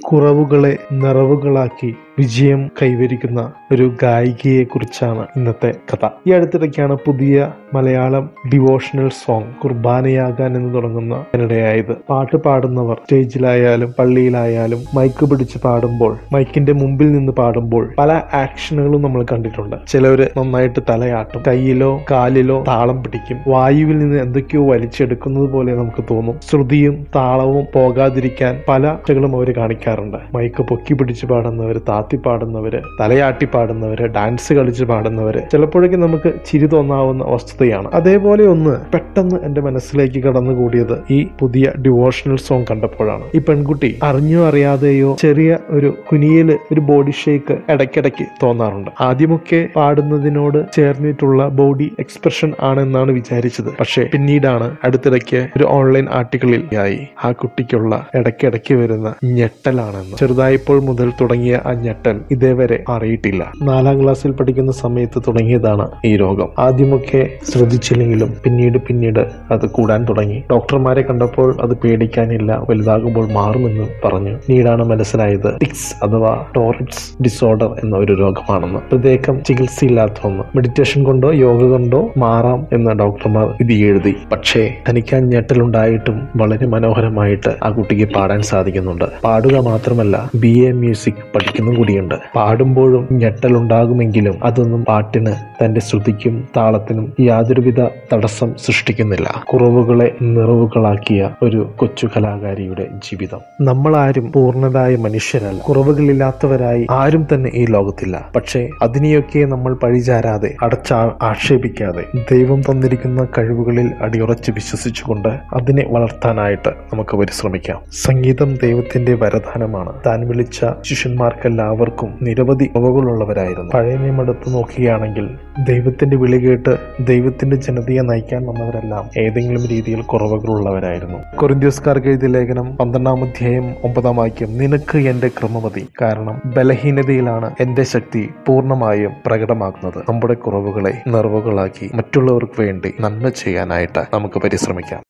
കുറവുകളെ നിറവുകളാക്കി വിജയം കൈവരിക്കുന്ന ഒരു ഗായികയെ കുറിച്ചാണ് ഇന്നത്തെ കഥ ഈ അടുത്തിടയ്ക്കാണ് പുതിയ മലയാളം ഡിവോഷണൽ സോങ് കുർബാനയാകാൻ എന്ന് തുടങ്ങുന്ന ഇടയായത് പാട്ട് പാടുന്നവർ സ്റ്റേജിലായാലും പള്ളിയിലായാലും മൈക്ക് പിടിച്ച് പാടുമ്പോൾ മൈക്കിന്റെ മുമ്പിൽ നിന്ന് പാടുമ്പോൾ പല ആക്ഷനുകളും നമ്മൾ കണ്ടിട്ടുണ്ട് ചിലവര് നന്നായിട്ട് തലയാട്ടും കയ്യിലോ കാലിലോ താളം പിടിക്കും വായുവിൽ നിന്ന് എന്തൊക്കെയോ വലിച്ചെടുക്കുന്നത് പോലെ നമുക്ക് തോന്നും ശ്രുതിയും താളവും പോകാതിരിക്കാൻ പല കളും അവർ കാണിക്കാറുണ്ട് മൈക്ക് പൊക്കി പിടിച്ച് പാടുന്നവര് താത്തി പാടുന്നവര് തലയാട്ടി പാടുന്നവര് ഡാൻസ് കളിച്ച് പാടുന്നവര് ചിലപ്പോഴേക്കും നമുക്ക് ചിരി തോന്നാവുന്ന വസ്തുതയാണ് അതേപോലെ ഒന്ന് പെട്ടെന്ന് എന്റെ മനസ്സിലേക്ക് കടന്നുകൂടിയത് ഈ പുതിയ ഡിവോഷണൽ സോങ് കണ്ടപ്പോഴാണ് ഈ പെൺകുട്ടി അറിഞ്ഞോ അറിയാതെയോ ചെറിയ ഒരു കുനിയല് ഒരു ബോഡി ഷേക്ക് ഇടയ്ക്കിടയ്ക്ക് തോന്നാറുണ്ട് ആദ്യമൊക്കെ പാടുന്നതിനോട് ചേർന്നിട്ടുള്ള ബോഡി എക്സ്പ്രഷൻ ആണെന്നാണ് വിചാരിച്ചത് പക്ഷേ പിന്നീടാണ് അടുത്തിടയ്ക്ക് ഒരു ഓൺലൈൻ ആർട്ടിക്കിളിൽ ആയി ആ കുട്ടിക്കുള്ള ഇടയ്ക്കിടയ്ക്ക് വരുന്ന ഞെട്ടലാണെന്ന് ചെറുതായപ്പോൾ മുതൽ തുടങ്ങിയ ആ ഞെട്ടൽ ഇതേവരെ അറിയിട്ടില്ല നാലാം ക്ലാസ്സിൽ പഠിക്കുന്ന സമയത്ത് തുടങ്ങിയതാണ് ഈ രോഗം ആദ്യമൊക്കെ ശ്രദ്ധിച്ചില്ലെങ്കിലും പിന്നീട് പിന്നീട് അത് കൂടാൻ തുടങ്ങി ഡോക്ടർമാരെ കണ്ടപ്പോൾ അത് പേടിക്കാനില്ല വലുതാകുമ്പോൾ മാറുമെന്ന് പറഞ്ഞു പിന്നീടാണ് മനസ്സിലായത് ടിക്സ് അഥവാ ടോറിറ്റ്സ് ഡിസോർഡർ എന്ന ഒരു രോഗമാണെന്ന് പ്രത്യേകം ചികിത്സയില്ലാത്ത ഒന്ന് മെഡിറ്റേഷൻ കൊണ്ടോ യോഗ കൊണ്ടോ മാറാം എന്ന് ഡോക്ടർമാർ വിധി എഴുതി പക്ഷേ തനിക്ക് ആ ഞെട്ടലുണ്ടായിട്ടും വളരെ മനോഹരമായിട്ട് ആ കുട്ടിക്ക് പാടാൻ സാധിക്കുന്നുണ്ട് പാടുക മാത്രമല്ല ബി എ മ്യൂസിക് പഠിക്കുന്ന കൂടിയുണ്ട് പാടുമ്പോഴും ഞെട്ടലുണ്ടാകുമെങ്കിലും അതൊന്നും പാട്ടിന് തന്റെ ശ്രുതിക്കും താളത്തിനും യാതൊരുവിധ തടസ്സം സൃഷ്ടിക്കുന്നില്ല കുറവുകളെ നിറവുകളാക്കിയ ഒരു കൊച്ചു കലാകാരിയുടെ ജീവിതം നമ്മളാരും പൂർണ്ണതായ മനുഷ്യരല്ല കുറവുകളില്ലാത്തവരായി ആരും തന്നെ ഈ ലോകത്തില്ല പക്ഷേ അതിനെയൊക്കെ നമ്മൾ പഴിചാരാതെ അടച്ചാ ആക്ഷേപിക്കാതെ ദൈവം തന്നിരിക്കുന്ന കഴിവുകളിൽ അടിയുറച്ച് വിശ്വസിച്ചുകൊണ്ട് അതിനെ വളർത്താനായിട്ട് നമുക്ക് പരിശ്രമിക്കാം സംഗീതം ദൈവത്തിന്റെ വരദാനമാണ് താൻ വിളിച്ച ശിഷ്യന്മാർക്കെല്ലാവർക്കും നിരവധി കുറവുകളുള്ളവരായിരുന്നു പഴയ നിയമം എടുത്ത് നോക്കുകയാണെങ്കിൽ ദൈവത്തിന്റെ വിളി കേട്ട് ദൈവത്തിന്റെ ജനതയെ നയിക്കാൻ വന്നവരെല്ലാം ഏതെങ്കിലും രീതിയിൽ കുറവുകളുള്ളവരായിരുന്നു കൊറിന്ത്യസ്കാർക്ക് എഴുതിയ ലേഖനം പന്ത്രണ്ടാം അധ്യായം ഒമ്പതാം വാക്യം നിനക്ക് എന്റെ ക്രമമതി കാരണം ബലഹീനതയിലാണ് എന്റെ ശക്തി പൂർണ്ണമായും പ്രകടമാക്കുന്നത് നമ്മുടെ കുറവുകളെ നിറവുകളാക്കി മറ്റുള്ളവർക്ക് വേണ്ടി നന്മ ചെയ്യാനായിട്ട് നമുക്ക് പരിശ്രമിക്കാം